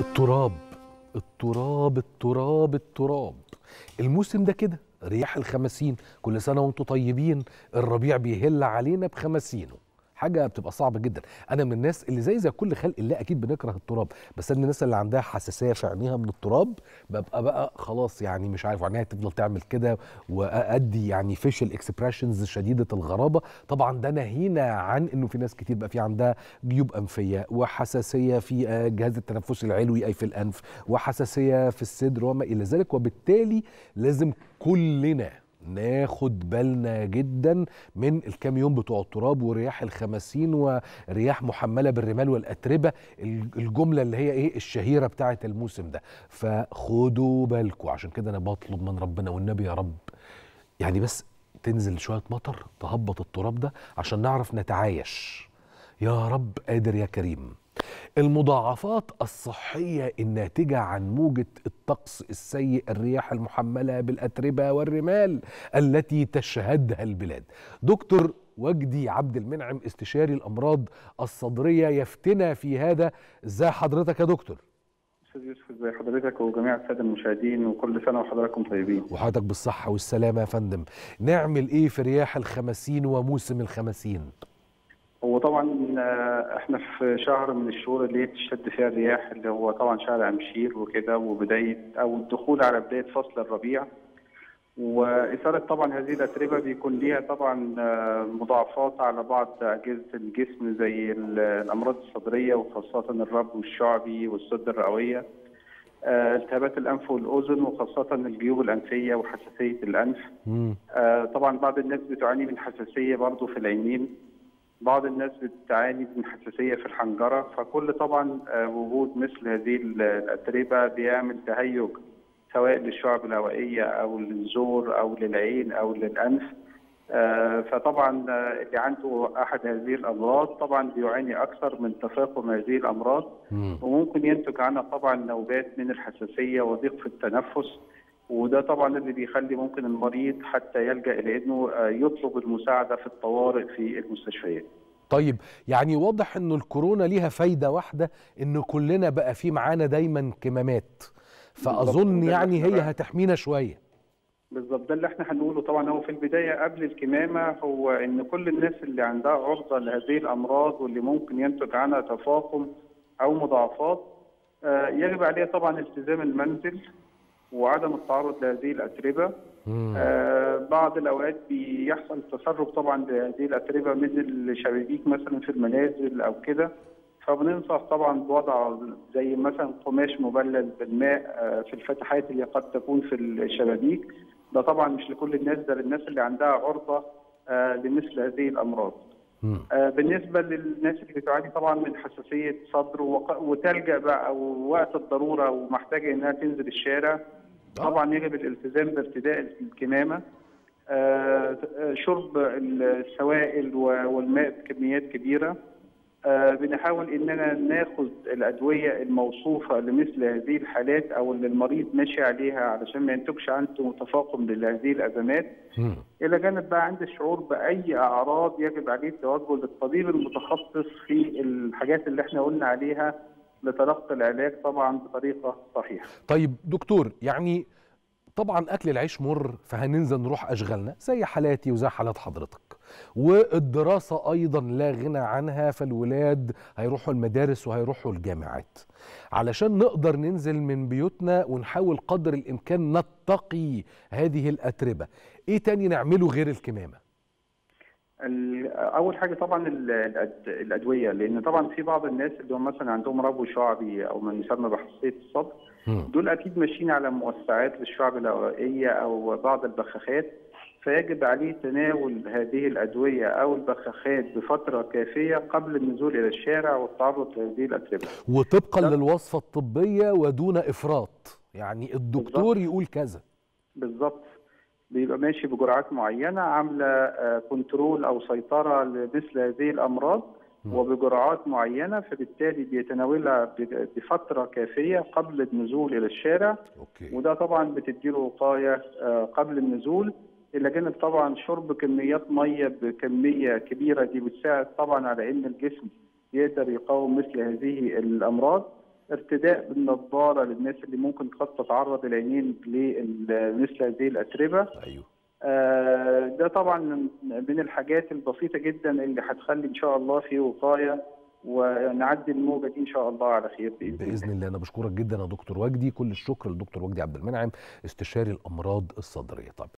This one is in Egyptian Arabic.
التراب التراب التراب التراب الموسم ده كده رياح الخمسين كل سنة وانتم طيبين الربيع بيهل علينا بخمسينه حاجة بتبقى صعبة جدا أنا من الناس اللي زي زي كل خلق الله أكيد بنكره التراب بس أنا من الناس اللي عندها حساسية في عينيها من التراب ببقى بقى خلاص يعني مش عارف عينيها تفضل تعمل كده وأدي يعني فيشل اكسبريشنز شديدة الغرابة طبعا ده ناهينا عن إنه في ناس كتير بقى في عندها جيوب أنفية وحساسية في آه، الجهاز التنفسي العلوي أي في الأنف وحساسية في الصدر وما إلى ذلك وبالتالي لازم كلنا ناخد بالنا جدا من الكام يوم بتوع التراب ورياح الخمسين ورياح محملة بالرمال والأتربة الجملة اللي هي إيه الشهيرة بتاعة الموسم ده فخدوا بالكم عشان كده أنا بطلب من ربنا والنبي يا رب يعني بس تنزل شوية مطر تهبط التراب ده عشان نعرف نتعايش يا رب قادر يا كريم المضاعفات الصحية الناتجة عن موجة الطقس السيء الرياح المحملة بالأتربة والرمال التي تشهدها البلاد دكتور وجدي عبد المنعم استشاري الأمراض الصدرية يفتنا في هذا ازاي حضرتك يا دكتور استاذ يوسف ازي حضرتك وجميع الساده المشاهدين وكل سنه وحضراتكم طيبين وحضرتك بالصحة والسلامة يا فندم نعمل ايه في رياح الخمسين وموسم الخمسين هو طبعا آه، احنا في شهر من الشهور اللي هي بتشتد فيها الرياح اللي هو طبعا شهر امشير وكده وبدايه او الدخول على بدايه فصل الربيع واثاره طبعا هذه الاتربه بيكون ليها طبعا آه، مضاعفات على بعض اجهزه الجسم زي ال- الامراض الصدريه وخاصه الربو الشعبي والسده الرئويه آه، التهابات الانف والاذن وخاصه الجيوب الانفيه وحساسيه الانف مم. آه، طبعا بعض الناس بتعاني من حساسيه برضه في العينين بعض الناس بتعاني من حساسيه في الحنجره فكل طبعا آه، وجود مثل هذه ال- الاتربه بيعمل تهيج سواء للشعب الهوائيه او للزور او للعين او للانف آه، فطبعا آه، اللي عنده احد هذه الامراض طبعا بيعاني اكثر من تفاقم هذه الامراض مم. وممكن ينتج عنها طبعا نوبات من الحساسيه وضيق في التنفس وده طبعا اللي بيخلي ممكن المريض حتى يلجا الى انه آه، يطلب المساعده في الطوارئ في المستشفيات. طيب يعني واضح انه الكورونا ليها فايده واحده ان كلنا بقى في معانا دايما كمامات فاظن بالظبط. يعني هي هتحمينا شويه بالظبط ده اللي احنا هنقوله طبعا هو في البدايه قبل الكمامه هو ان كل الناس اللي عندها عرضه لهذه الامراض واللي ممكن ينتج عنها تفاقم او مضاعفات آه، يجب عليها طبعا التزام المنزل وعدم التعرض لهذه الاتربه مم. آه، بعض الاوقات بيحصل تسرب طبعا لهذه الاتربه من الشبابيك مثلا في المنازل او كده فبننصح طبعا بوضع زي مثلا قماش مبلل بالماء آه، في الفتحات اللي قد تكون في الشبابيك ده طبعا مش لكل الناس ده للناس اللي عندها عرضه آه، لمثل هذه الامراض مم. آه، بالنسبه للناس اللي بتعاني طبعا من حساسيه صدر وق- وتلجا بقى او وقت الضروره ومحتاجه انها تنزل الشارع طبعا يجب الالتزام بارتداء الكمامه آه، آه، شرب السوائل و- والماء بكميات كبيره آه، بنحاول اننا ناخذ الادويه الموصوفه لمثل هذه الحالات او اللي المريض ماشي عليها علشان ما ينتجش عنده تفاقم لهذه الازمات مم. الى جانب بقى عند الشعور باي اعراض يجب عليه التوجه للطبيب المتخصص في الحاجات اللي احنا قلنا عليها لتلقي العلاج طبعا بطريقه صحيحه. طيب دكتور يعني طبعا اكل العيش مر فهننزل نروح اشغالنا زي حالاتي وزي حالات حضرتك والدراسه ايضا لا غنى عنها فالولاد هيروحوا المدارس وهيروحوا الجامعات علشان نقدر ننزل من بيوتنا ونحاول قدر الامكان نتقي هذه الاتربه ايه تاني نعمله غير الكمامه ال- اول حاجه طبعا ال- الأد- الادويه لان طبعا في بعض الناس اللي هم مثلا عندهم ربو شعبي او ما يسمى بحساسيه الصدر مم. دول اكيد ماشيين على موسعات للشعب الهوائيه او بعض البخاخات فيجب عليه تناول هذه الادويه او البخاخات بفتره كافيه قبل النزول الى الشارع والتعرض لهذه الاتربه. وطبقا لا. للوصفه الطبيه ودون افراط يعني الدكتور يقول كذا بالظبط بيبقى ماشي بجرعات معينه عامله آه، كنترول او سيطره لمثل هذه الامراض مم. وبجرعات معينه فبالتالي بيتناولها ب- بفتره كافيه قبل النزول الى الشارع اوكي وده طبعا بتديله وقايه آه، قبل النزول الى جانب طبعا شرب كميات ميه بكميه كبيره دي بتساعد طبعا على ان الجسم يقدر يقاوم مثل هذه الامراض ارتداء بالنظاره للناس اللي ممكن قد تتعرض العينين لمثل هذه الاتربه ايوه آه، ده طبعا من من الحاجات البسيطه جدا اللي هتخلي ان شاء الله في وقايه ونعدي الموجه دي ان شاء الله على خير باذن, باذن الله انا بشكرك جدا يا دكتور وجدي كل الشكر للدكتور وجدي عبد المنعم استشاري الامراض الصدريه طيب